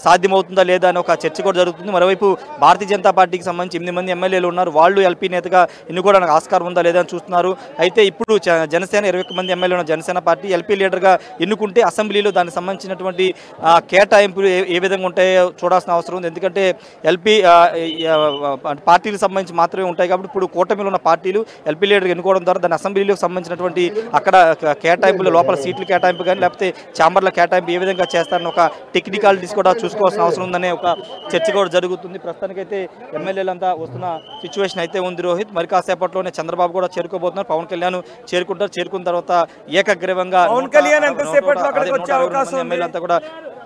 సాధ్యమవుతుందా లేదా అని ఒక చర్చ కూడా జరుగుతుంది మరోవైపు భారతీయ జనతా పార్టీకి సంబంధించి ఎనిమిది మంది ఎమ్మెల్యేలు ఉన్నారు వాళ్ళు ఎల్పీ నేతగా ఎన్నుకోవడానికి ఆస్కారం ఉందా లేదా అని చూస్తున్నారు అయితే ఇప్పుడు జ- జనసేన ఇరవై ఒక్క మంది ఎమ్మెల్యేలు ఉన్న జనసేన పార్టీ ఎల్పీ లీడర్గా ఎన్నుకుంటే అసెంబ్లీలో దానికి సంబంధించినటువంటి ఆ, కేటాయింపులు ఏ ఏ విధంగా ఉంటాయో చూడాల్సిన అవసరం ఉంది ఎందుకంటే ఎల్పీ పార్టీలకు సంబంధించి మాత్రమే ఉంటాయి కాబట్టి ఇప్పుడు కూటమిలో ఉన్న పార్టీలు ఎల్పీ లీడర్ ఎన్నుకోవడం ద్వారా దాని అసెంబ్లీలకు సంబంధించినటువంటి అక్కడ క- కేటాయింపులు లోపల సీట్లు కేటాయింపు కానీ లేకపోతే ఛాంబర్ల కేటాయింపు ఏ విధంగా చేస్తారని ఒక టెక్నికాలిటీస్ కూడా చూసుకోవాల్సిన అవసరం ఉందనే ఒక చర్చ కూడా జరుగుతుంది ప్రస్తుతానికైతే ఎమ్మెల్యేలంతా వస్తున్న సిచ్యువేషన్ అయితే ఉంది రోహిత్ మరి కాసేపట్లోనే చంద్రబాబు కూడా చేరుకోబోతున్నారు పవన్ కళ్యాణ్ చేరుకుంటారు చేరుకున్న తర్వాత ఏకగ్రీవంగా పవన్ నూట- కళ్యాణ్ ఎంతసేపట్లో నూట- అక్కడికి అదే వచ్చే నూట అరవై అవకాశం మంది ఉంది? ఎమ్మెల్యేలంతా కూడా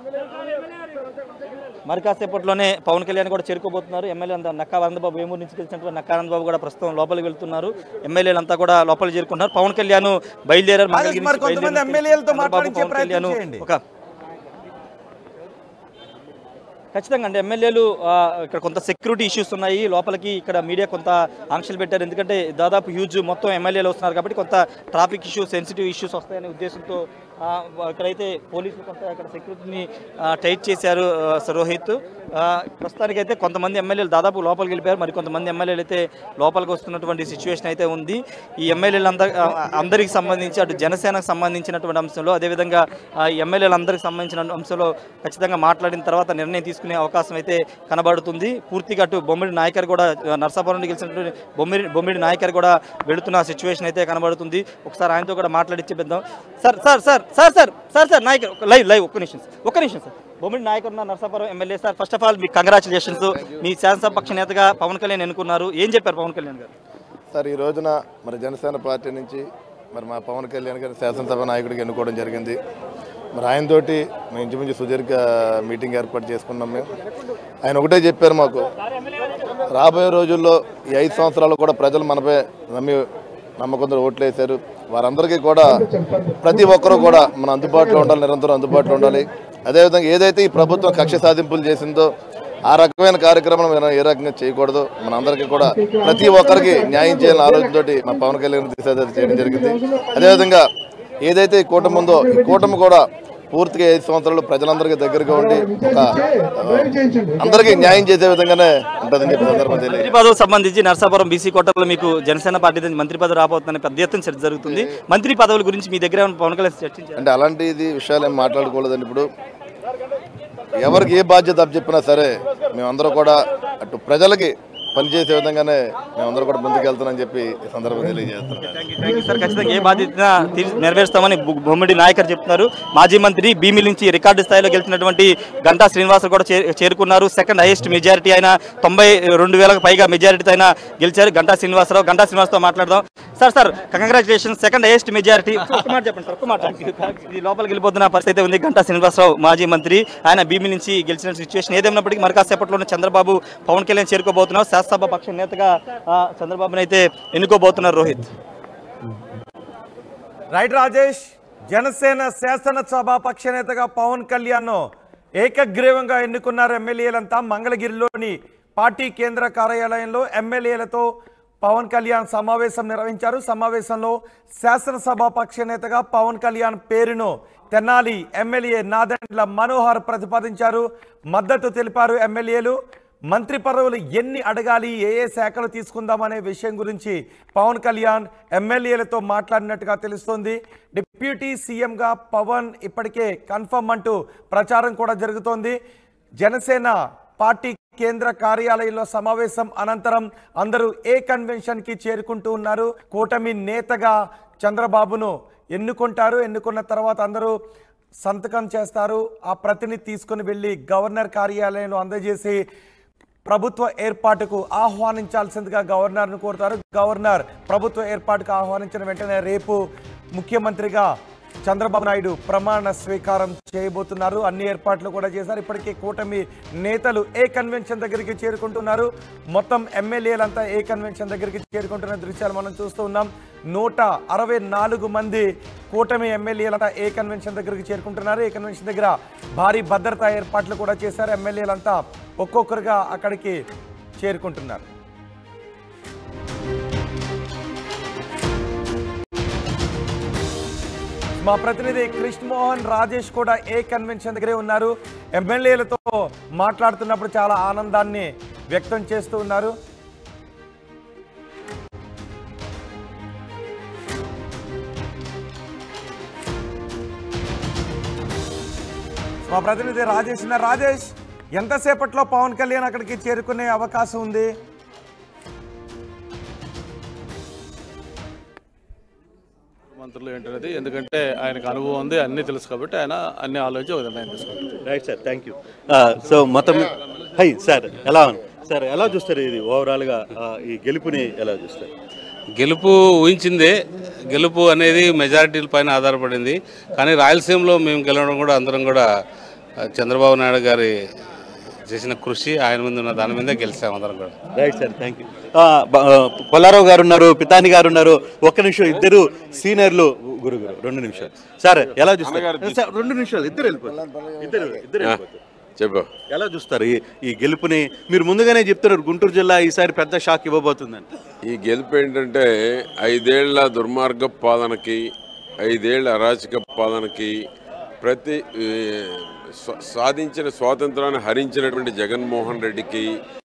మరి కాసేపట్లోనే పవన్ కళ్యాణ్ కూడా చేరుకోబోతున్నారు ఎమ్మెల్యే అంతా నక్కా ఆనందబాబు వేమూరు నుంచి గెలిచినటువంటి నక్కా ఆనందబాబు కూడా ప్రస్తుతం లోపలికి వెళ్తున్నారు ఎమ్మెల్యేలంతా కూడా లోపలికి చేరుకుంటున్నారు పవన్ కళ్యాణ్ బయలుదేరారు మంగళగిరి మరి నుంచి కొంతమంది బయలుదేరి ఎమ్మెల్యేలతో చంద్రబాబు, మాట్లాడించే పవన్ ప్రయత్నం కళ్యాణ్ చేయండి. ఒక ఖచ్చితంగా అండి ఎమ్మెల్యేలు ఆ, ఇక్కడ కొంత సెక్యూరిటీ ఇష్యూస్ ఉన్నాయి లోపలికి ఇక్కడ మీడియా కొంత ఆంక్షలు పెట్టారు ఎందుకంటే దాదాపు హ్యూజ్ మొత్తం ఎమ్మెల్యేలు వస్తున్నారు కాబట్టి కొంత ట్రాఫిక్ ఇష్యూస్ సెన్సిటివ్ ఇష్యూస్ వస్తాయనే ఉద్దేశంతో ఆ, ఇక్కడైతే పోలీసులు కొంత ఇక్కడ సెక్యూరిటీని టైట్ చేశారు ఆ, స- రోహిత్ ఆ, ప్రస్తుతానికైతే కొంతమంది ఎమ్మెల్యేలు దాదాపు లోపలికి వెళ్ళిపోయారు మరి కొంతమంది ఎమ్మెల్యేలు అయితే లోపలికి వస్తున్నటువంటి సిచ్యువేషన్ అయితే ఉంది ఈ ఎమ్మెల్యేలు అందరి అందరికి సంబంధించి అటు జనసేనకు సంబంధించినటువంటి అంశంలో అదేవిధంగా ఆ, ఈ ఎమ్మెల్యేలందరికి సంబంధించిన అంశంలో ఖచ్చితంగా మాట్లాడిన తర్వాత నిర్ణయం తీసుకునే అవకాశం అయితే కనబడుతుంది పూర్తిగా అటు బొమ్మిడి నాయకర్ కూడా ఆ, నర్సాపురం నుండి గెలిచినటువంటి బొమ్మిడి బొమ్మిడి నాయకర్ కూడా వెళుతున్న సిచ్యువేషన్ అయితే కనబడుతుంది ఒకసారి ఆయనతో కూడా మాట్లాడి చెప్పిద్దాం sir sir sir sir sir sir sir Nayakar live live ఒక్క నిమిషం సార్ ఒక్క నిమిషం సార్ బొమ్మిడి నాయకర్ ఉన్న Narsapuram MLA sir first of all మీకు కంగ్రాచులేషన్స్ మీ శాసనసభ పక్ష నేతగా పవన్ కళ్యాణ్ ఎన్నుకున్నారు ఏం చెప్పారు పవన్ కళ్యాణ్ గారు సార్ ఈ రోజున మరి జనసేన పార్టీ నుంచి మరి మా పవన్ కళ్యాణ్ గారిని శాసనసభ నాయకుడిగా ఎన్నుకోవడం జరిగింది మరి ఆయనతోటి మేము ఇంచుమించు సుదీర్ఘ మీటింగ్ ఏర్పాటు చేసుకున్నాం మేము ఆయన ఒకటే చెప్పారు మాకు రాబోయే రోజుల్లో ఈ ఐదు సంవత్సరాలు కూడా ప్రజలు మనపై నమ్మి నమ్మకంతో ఓట్లు వేశారు వారందరికీ కూడా ప్రతి ఒక్కరూ కూడా మన అందుబాటులో ఉండాలి నిరంతరం అందుబాటులో ఉండాలి అదేవిధంగా ఏదైతే ఈ ప్రభుత్వం కక్ష సాధింపులు చేసిందో ఆ రకమైన కార్యక్రమం మనం ఏ రకంగా చేయకూడదు మన అందరికీ కూడా ప్రతి ఒక్కరికి న్యాయం చేయాలని ఆలోచనతోటి మా పవన్ కళ్యాణ్ దిశాదశ చేయడం జరిగింది అదేవిధంగా ఏదైతే ఈ కూటమి ఉందో ఈ కూటమి కూడా పూర్తిగా ఐదు సంవత్సరాలు ప్రజలందరికీ దగ్గరగా ఉండి ఒక ఆ, అందరికీ న్యాయం చేసే విధంగానే ఉంటుందని చెప్పి సందర్భం తెలియదు మంత్రి పదవికి సంబంధించి నర్సాపురం బీసీ కోటలో మీకు జనసేన పార్టీ నుంచి మంత్రి పదవి రాబోతుందని పెద్ద ఎత్తున చర్చ జరుగుతుంది మంత్రి పదవుల గురించి మీ దగ్గర ఏమైనా పవన్ కళ్యాణ్ చర్చించారు అంటే అలాంటి ఇది విషయాలు ఏం మాట్లాడకూడదండి ఇప్పుడు ఎవరికి ఏ బాధ్యత అప్పచెప్పినా సరే మేమందరూ కూడా అటు ప్రజలకి పనిచేసే విధంగానే మేమందరూ కూడా ముందుకెళ్తామని చెప్పి ఈ సందర్భం తెలియజేస్తున్నాం థ్యాంక్ యూ సార్ ఖచ్చితంగా ఏ బాధ్యత తీర్చి- నెరవేరుస్తామని బు- బొమ్మిడి నాయకర్ చెప్తున్నారు మాజీ మంత్రి భీమిలి నుంచి రికార్డు స్థాయిలో గెలిచినటువంటి గంటా శ్రీనివాస్ కూడా చే- చేరుకున్నారు సెకండ్ హైయెస్ట్ మెజారిటీ అయిన తొంభై రెండు వేలకు పైగా మెజారిటీతో అయినా గెలిచారు గంటా శ్రీనివాసరావు గంటా శ్రీనివాస్తో మాట్లాడదాం sir sir congratulation second highest majority ఒక్క మాట చెప్పండి సార్ ఒక్క మాట ఇది లోపలికి వెళ్ళిపోతున్న పరిస్థితి ఉంది గంటా శ్రీనివాసరావు మాజీ మంత్రి ఆయన భీమి నుంచి గెలిచిన సిచ్యువేషన్ ఏదేమైనప్పటికీ మరి కాసేపట్లోనే చంద్రబాబు పవన్ కళ్యాణ్ చేరుకోబోతున్నారు శాసనసభ పక్ష నేతగా ఆ, చంద్రబాబుని అయితే ఎన్నుకోబోతున్నారు రోహిత్ రైట్ రాజేష్ జనసేన శాసనసభ పక్షనేతగా పవన్ కళ్యాణ్ ఏకగ్రీవంగా ఎన్నుకున్నారు ఎమ్మెల్యేలంతా మంగళగిరిలోని పార్టీ కేంద్ర కార్యాలయంలో ఎమ్మెల్యేలతో పవన్ కళ్యాణ్ సమావేశం నిర్వహించారు సమావేశంలో శాసనసభ పక్షనేతగా పవన్ కళ్యాణ్ పేరును తెనాలి ఎమ్మెల్యే నాదెండ్ల మనోహర్ ప్రతిపాదించారు మద్దతు తెలిపారు ఎమ్మెల్యేలు మంత్రి పదవులు ఎన్ని అడగాలి ఏ ఏ శాఖలు తీసుకుందామనే విషయం గురించి పవన్ కళ్యాణ్ ఎమ్మెల్యేలతో మాట్లాడినట్టుగా తెలుస్తోంది డిప్యూటీ సీఎంగా పవన్ ఇప్పటికే కన్ఫర్మ్ అంటూ ప్రచారం కూడా జరుగుతోంది జనసేన పార్టీ కేంద్ర కార్యాలయంలో సమావేశం అనంతరం అందరూ ఏ కన్వెన్షన్కి చేరుకుంటూ ఉన్నారు కూటమి నేతగా చంద్రబాబును ఎన్నుకుంటారు ఎన్నుకున్న తర్వాత అందరూ సంతకం చేస్తారు ఆ ప్రతిని తీసుకుని వెళ్ళి గవర్నర్ కార్యాలయంలో అందజేసి ప్రభుత్వ ఏర్పాటుకు ఆహ్వానించాల్సిందిగా గవర్నర్ను కోరుతారు గవర్నర్ ప్రభుత్వ ఏర్పాటుకు ఆహ్వానించిన వెంటనే రేపు ముఖ్యమంత్రిగా చంద్రబాబు నాయుడు ప్రమాణ స్వీకారం చేయబోతున్నారు అన్ని ఏర్పాట్లు కూడా చేశారు ఇప్పటికే కూటమి నేతలు ఏ కన్వెన్షన్ దగ్గరికి చేరుకుంటున్నారు మొత్తం ఎమ్మెల్యేలంతా ఏ కన్వెన్షన్ దగ్గరికి చేరుకుంటున్న దృశ్యాలు మనం చూస్తూ ఉన్నాం నూట అరవై నాలుగు మంది కూటమి ఎమ్మెల్యేలంతా ఏ కన్వెన్షన్ దగ్గరికి చేరుకుంటున్నారు ఏ కన్వెన్షన్ దగ్గర భారీ భద్రతా ఏర్పాట్లు కూడా చేశారు ఎమ్మెల్యేలంతా ఒక్కొక్కరుగా అక్కడికి చేరుకుంటున్నారు మా ప్రతినిధి కృష్ణమోహన్ రాజేష్ కూడా ఏ కన్వెన్షన్ దగ్గరే ఉన్నారు ఎమ్మెల్యేలతో మాట్లాడుతున్నప్పుడు చాలా ఆనందాన్ని వ్యక్తం చేస్తూ ఉన్నారు మా ప్రతినిధి రాజేష్ ఉన్నారు. రాజేష్ ఎంతసేపట్లో పవన్ కళ్యాణ్ అక్కడికి చేరుకునే అవకాశం ఉంది మంత్రులు ఏంటనేది ఎందుకంటే ఆయనకు అనుభవం ఉంది అన్నీ తెలుసు కాబట్టి ఆయన అన్ని ఆలోచించి ఒక నిర్ణయం తీసుకుంటారు right sir thank you so మొత్తం హై సార్ ఎలా ఉంది సార్ ఎలా చూస్తారు ఇది ఓవరాల్గా ఈ గెలుపుని ఎలా చూస్తారు గెలుపు ఊహించిందే గెలుపు అనేది మెజారిటీల పైన ఆధారపడింది కానీ రాయలసీమలో మేము గెలవడం కూడా అందరం కూడా ఆ, చంద్రబాబు నాయుడు గారి చేసిన కృషి ఆయన మీద ఉన్న దాని మీదే గెలిచాం అందరం కూడా right sir thank you Pollarao garu ఉన్నారు పితాని గారు ఉన్నారు ఒక్క నిమిషం ఇద్దరు సీనియర్లు గురుగురు రెండు నిమిషాలు సార్ ఎలా చూస్తారు సార్ రెండు నిమిషాలు ఇద్దరు వెళ్ళిపోతారు ఇద్దరు ఇద్దరు వెళ్ళిపోతారు చెప్పు ఎలా చూస్తారు ఈ ఈ గెలుపుని మీరు ముందుగానే చెప్తున్నారు గుంటూరు జిల్లా ఈసారి పెద్ద షాక్ ఇవ్వబోతుందని ఈ గెలుపు ఏంటంటే ఐదేళ్ల దుర్మార్గ పాలనకి ఐదేళ్ల అరాచక పాలనకి ప్రతి ఈ, స్వ- సాధించిన స్వాతంత్రాన్ని హరించినటువంటి జగన్మోహన్ రెడ్డికి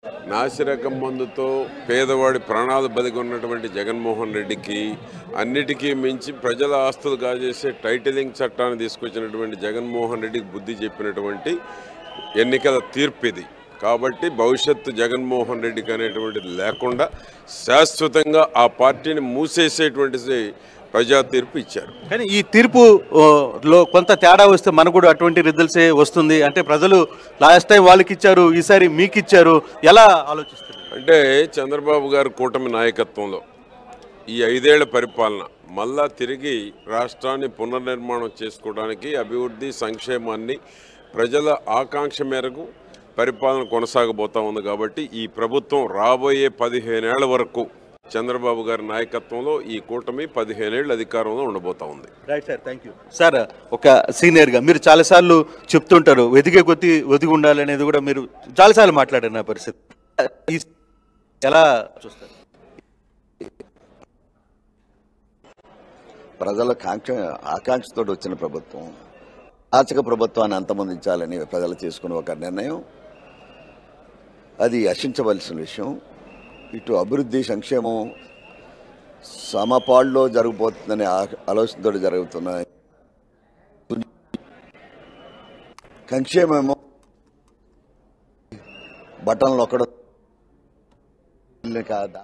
నాసిరకం మందుతో పేదవాడి ప్రాణాలు బతికున్నటువంటి జగన్మోహన్ రెడ్డికి అన్నిటికీ మించి ప్రజల ఆస్తులు కాజేసే టైటిలింగ్ చట్టాన్ని తీసుకొచ్చినటువంటి జగన్మోహన్ రెడ్డికి బుద్ధి చెప్పినటువంటి ఎన్నికల తీర్పు ఇది కాబట్టి భవిష్యత్తు జగన్మోహన్ రెడ్డికి అనేటువంటిది లేకుండా శాశ్వతంగా ఆ పార్టీని మూసేసేటువంటిది ప్రజా తీర్పు ఇచ్చారు కానీ ఈ తీర్పు ఓ, లో కొంత తేడా వస్తే మనకు కూడా అటువంటి రిజల్ట్సే వస్తుంది అంటే ప్రజలు లాస్ట్ టైం వాళ్ళకి ఇచ్చారు ఈసారి మీకు ఇచ్చారు ఎలా ఆలోచిస్తారు అంటే చంద్రబాబు గారి కూటమి నాయకత్వంలో ఈ ఐదేళ్ల పరిపాలన మళ్ళా తిరిగి రాష్ట్రాన్ని పునర్నిర్మాణం చేసుకోవడానికి అభివృద్ధి సంక్షేమాన్ని ప్రజల ఆకాంక్ష మేరకు పరిపాలన కొనసాగబోతా ఉంది కాబట్టి ఈ ప్రభుత్వం రాబోయే పదిహేనేళ్ల వరకు చంద్రబాబు గారి నాయకత్వంలో ఈ కూటమి పదిహేనేళ్ళు అధికారంలో ఉండబోతా ఉంది right sir thank you sir ఒక సీనియర్గా మీరు చాలాసార్లు చెప్తుంటారు వెతికే కొద్దీ ఒదిగి ఉండాలి అనేది కూడా మీరు చాలాసార్లు మాట్లాడారు నా పరిస్థితి ఈ- ఎలా చూస్తారు ప్రజల కాంక్ష ఆకాంక్షతో వచ్చిన ప్రభుత్వం ఆచక ప్రభుత్వాన్ని అంతమొందించాలని ప్రజలు తీసుకున్న ఒక నిర్ణయం అది హర్షించవలసిన విషయం ఇటు అభివృద్ధి సంక్షేమం సమపాళ్ళలో జరగబోతుందనే ఆ- ఆలోచనతో జరుగుతున్నాయి సంక్షేమేమో బటన్లు ఒక్కడ కాదా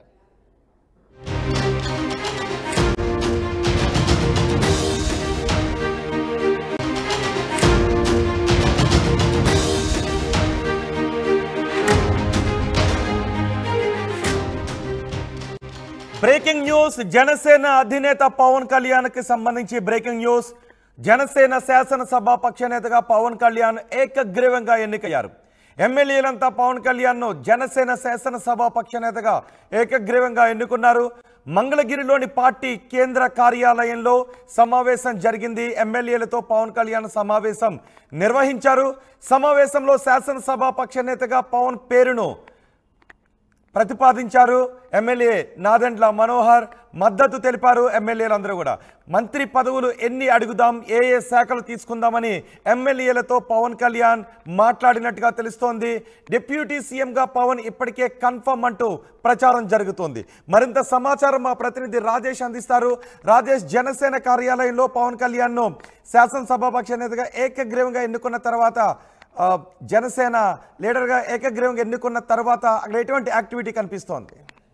బ్రేకింగ్ న్యూస్ జనసేన అధినేత పవన్ కళ్యాణ్ కి సంబంధించి బ్రేకింగ్ న్యూస్ జనసేన శాసనసభ పక్ష నేతగా పవన్ కళ్యాణ్ ఏకగ్రీవంగా ఎన్నికయ్యారు ఎమ్మెల్యేలంతా పవన్ కళ్యాణ్ ను జనసేన శాసనసభ పక్ష నేతగా ఏకగ్రీవంగా ఎన్నుకున్నారు మంగళగిరిలోని పార్టీ కేంద్ర కార్యాలయంలో సమావేశం జరిగింది ఎమ్మెల్యేలతో పవన్ కళ్యాణ్ సమావేశం నిర్వహించారు సమావేశంలో శాసనసభ పక్ష నేతగా పవన్ పేరును ప్రతిపాదించారు ఎమ్మెల్యే నాదెండ్ల మనోహర్ మద్దతు తెలిపారు ఎమ్మెల్యేలందరూ కూడా మంత్రి పదవులు ఎన్ని అడుగుదాం ఏ ఏ శాఖలు తీసుకుందామని ఎమ్మెల్యేలతో పవన్ కళ్యాణ్ మాట్లాడినట్టుగా తెలుస్తోంది డిప్యూటీ సీఎంగా పవన్ ఇప్పటికే కన్ఫర్మ్ అంటూ ప్రచారం జరుగుతోంది మరింత సమాచారం మా ప్రతినిధి రాజేష్ అందిస్తారు రాజేష్ జనసేన కార్యాలయంలో పవన్ కళ్యాణ్ను శాసనసభాపక్ష నేతగా ఏకగ్రీవంగా ఎన్నుకున్న తర్వాత ఆ, జనసేన లీడర్గా ఏకగ్రీవంగా ఎన్నుకున్న తర్వాత అక్కడ ఎటువంటి యాక్టివిటీ కనిపిస్తోంది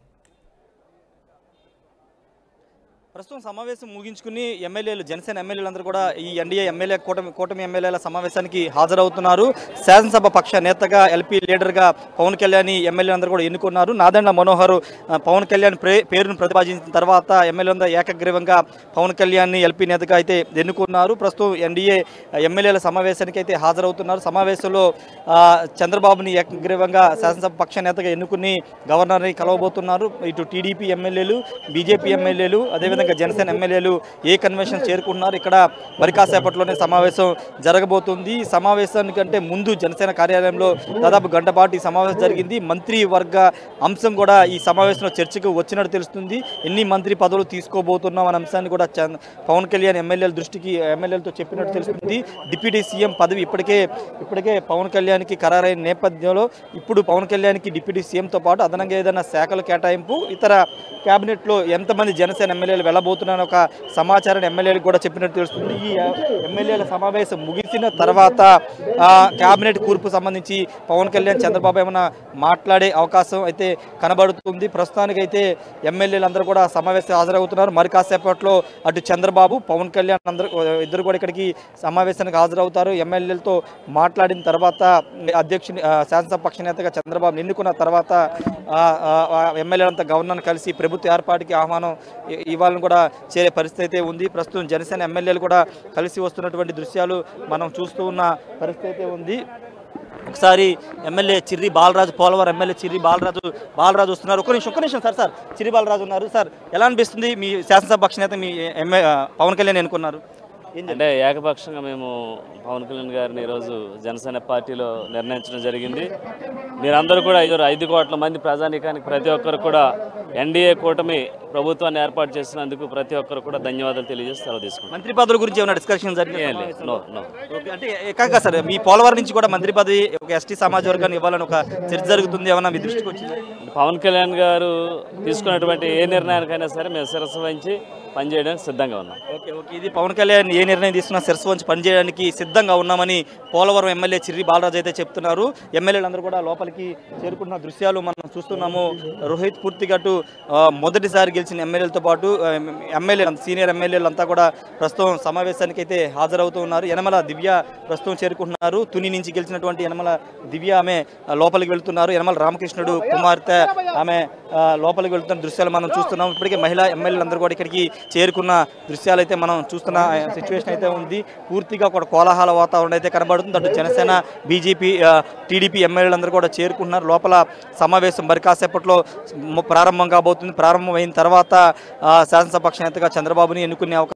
ప్రస్తుతం సమావేశం ముగించుకుని ఎమ్మెల్యేలు జనసేన ఎమ్మెల్యేలందరూ కూడా ఈ ఎన్డీఏ ఎమ్మెల్యే కూటమి కూటమి ఎమ్మెల్యేల సమావేశానికి హాజరవుతున్నారు శాసనసభ పక్ష నేతగా ఎల్పీ లీడర్గా పవన్ కళ్యాణ్ ఎమ్మెల్యేలందరూ కూడా ఎన్నుకున్నారు నాదండ్ల మనోహర్ ఆ, పవన్ కళ్యాణ్ ప్రే పేరును ప్రతిపాదించిన తర్వాత ఎమ్మెల్యేలందరూ ఏకగ్రీవంగా పవన్ కళ్యాణ్ ఎల్పీ నేతగా అయితే ఎన్నుకున్నారు ప్రస్తుతం ఎన్డీఏ ఎమ్మెల్యేల సమావేశానికి అయితే హాజరవుతున్నారు సమావేశంలో ఆ, చంద్రబాబుని ఏకగ్రీవంగా శాసనసభ పక్ష నేతగా ఎన్నుకుని గవర్నర్ని కలవబోతున్నారు ఇటు టీడీపీ ఎమ్మెల్యేలు బీజేపీ ఎమ్మెల్యేలు అదేవిధంగా అదేవిధంగా జనసేన ఎమ్మెల్యేలు ఏ కన్వెన్షన్ చేరుకుంటున్నారు ఇక్కడ మరి కాసేపట్లోనే సమావేశం జరగబోతుంది ఈ సమావేశానికంటే ముందు జనసేన కార్యాలయంలో దాదాపు గంట పాటు ఈ సమావేశం జరిగింది మంత్రి వర్గ అంశం కూడా ఈ సమావేశంలో చర్చకు వచ్చినట్టు తెలుస్తుంది ఎన్ని మంత్రి పదవులు తీసుకోబోతున్నాం అనే అంశాన్ని కూడా చంద్ర- పవన్ కళ్యాణ్ ఎమ్మెల్యేల దృష్టికి ఎమ్మెల్యేలతో చెప్పినట్టు తెలుస్తుంది డిప్యూటీ సీఎం పదవి ఇప్పటికే ఇప్పటికే పవన్ కళ్యాణ్కి ఖరారైన నేపథ్యంలో ఇప్పుడు పవన్ కళ్యాణ్కి డిప్యూటీ సీఎంతో పాటు అదనంగా ఏదైనా శాఖల కేటాయింపు ఇతర క్యాబినెట్లో ఎంతమంది జనసేన ఎమ్మెల్యేలు వెళ్ళబోతున్నారని ఒక సమాచారాన్ని ఎమ్మెల్యేలకు కూడా చెప్పినట్టు తెలుస్తుంది ఈ ఎమ్మెల్యేల సమావేశం ముగిసిన తర్వాత ఆ, క్యాబినెట్ కూర్పు సంబంధించి పవన్ కళ్యాణ్ చంద్రబాబు ఏమైనా మాట్లాడే అవకాశం అయితే కనబడుతుంది ప్రస్తుతానికైతే ఎమ్మెల్యేలు అందరూ కూడా సమావేశం హాజరవుతున్నారు మరి కాసేపట్లో అటు చంద్రబాబు పవన్ కళ్యాణ్ అందరూ ఇద్దరు కూడా ఇక్కడికి సమావేశానికి హాజరవుతారు ఎమ్మెల్యేలతో మాట్లాడిన తర్వాత అధ్యక్షుని ఆ, శాసనసభ పక్ష నేతగా చంద్రబాబు ఎన్నుకున్న తర్వాత ఆ, ఆ, ఆ ఎమ్మెల్యేలంతా గవర్నర్ని కలిసి ప్రభుత్వ ఏర్పాటుకి ఆహ్వానం ఇ- ఇవ్వాలని కూడా చేరే పరిస్థితి అయితే ఉంది ప్రస్తుతం జనసేన ఎమ్మెల్యేలు కూడా కలిసి వస్తున్నటువంటి దృశ్యాలు మనం చూస్తూ ఉన్న పరిస్థితి అయితే ఉంది ఒకసారి ఎమ్మెల్యే చిర్రి బాలరాజు పోలవరం ఎమ్మెల్యే చిర్రి బాలరాజు బాలరాజు వస్తున్నారు ఒక నిమిషం ఒక్క నిమిషం సార్ సార్ చిర్రి బాలరాజు ఉన్నారు సార్ ఎలా అనిపిస్తుంది మీ శాసనసభ పక్ష నేత మీ ఎమ్మె ఆ, పవన్ కళ్యాణ్ ఎన్నుకున్నారు ఏం అంటే ఏకపక్షంగా మేము పవన్ కళ్యాణ్ గారిని ఈరోజు జనసేన పార్టీలో నిర్ణయించడం జరిగింది మీరందరూ కూడా ఐదు ఐదు కోట్ల మంది ప్రజానీకానికి ప్రతి ఒక్కరు కూడా ఎన్డీఏ కూటమి ప్రభుత్వాన్ని ఏర్పాటు చేసినందుకు ప్రతి ఒక్కరు కూడా ధన్యవాదాలు తెలియజేసి సెలవు తీసుకుంటాం మంత్రి పదవుల గురించి ఏమైనా డిస్కషన్ జరిగింది ఏం లేదు నో నో ఓకే, అంటే ఏకాక సార్ మీ పోలవరం నుంచి కూడా మంత్రి పదవి ఒక ఎస్టీ సమాజ వర్గాన్ని ఇవ్వాలని ఒక చర్చ జరుగుతుంది ఏమన్నా మీ దృష్టికి వచ్చింది పవన్ కళ్యాణ్ గారు తీసుకున్నటువంటి ఏ నిర్ణయానికైనా సరే మేము శిరస్సు వహించి పనిచేయడానికి సిద్ధంగా ఉన్నాం ఓకే ఓకే ఇది పవన్ కళ్యాణ్ ఏ నిర్ణయం తీసుకున్నా శిరస్సు వంచి పనిచేయడానికి సిద్ధంగా ఉన్నామని పోలవరం ఎమ్మెల్యే చిర్రి బాలరాజు అయితే చెప్తున్నారు ఎమ్మెల్యేలందరూ కూడా లోపలికి చేరుకున్న దృశ్యాలు మనం చూస్తున్నాము రోహిత్ పూర్తిగా అటు ఆ, మొదటిసారి గెలిచిన ఎమ్మెల్యేలతో పాటు ఆ, ఎమ్మెల్యే సీనియర్ ఎమ్మెల్యేలు అంతా కూడా ప్రస్తుతం సమావేశానికి అయితే హాజరవుతూ ఉన్నారు యనమల దివ్య ప్రస్తుతం చేరుకుంటున్నారు తుని నుంచి గెలిచినటువంటి యనమల దివ్య ఆమె ఆ, లోపలికి వెళ్తున్నారు యనమల రామకృష్ణుడు కుమార్తె ఆమె ఆ, లోపలికి వెళ్తున్న దృశ్యాలు మనం చూస్తున్నాం ఇప్పటికే మహిళా ఎమ్మెల్యేలు అందరూ కూడా ఇక్కడికి చేరుకున్న దృశ్యాలు అయితే మనం చూస్తున్న సిచ్యువేషన్ అయితే ఉంది పూర్తిగా ఒక కోలాహల వాతావరణం అయితే కనబడుతుంది అటు జనసేన బీజేపీ టీడీపీ ఎమ్మెల్యేలు అందరూ కూడా చేరుకుంటున్నారు లోపల సమావేశం మరి కాసేపట్లో మ- ప్రారంభం కాబోతుంది ప్రారంభమైన తర్వాత ఆ, శాసనసభ పక్ష నేతగా చంద్రబాబుని ఎన్నుకునే అవకాశం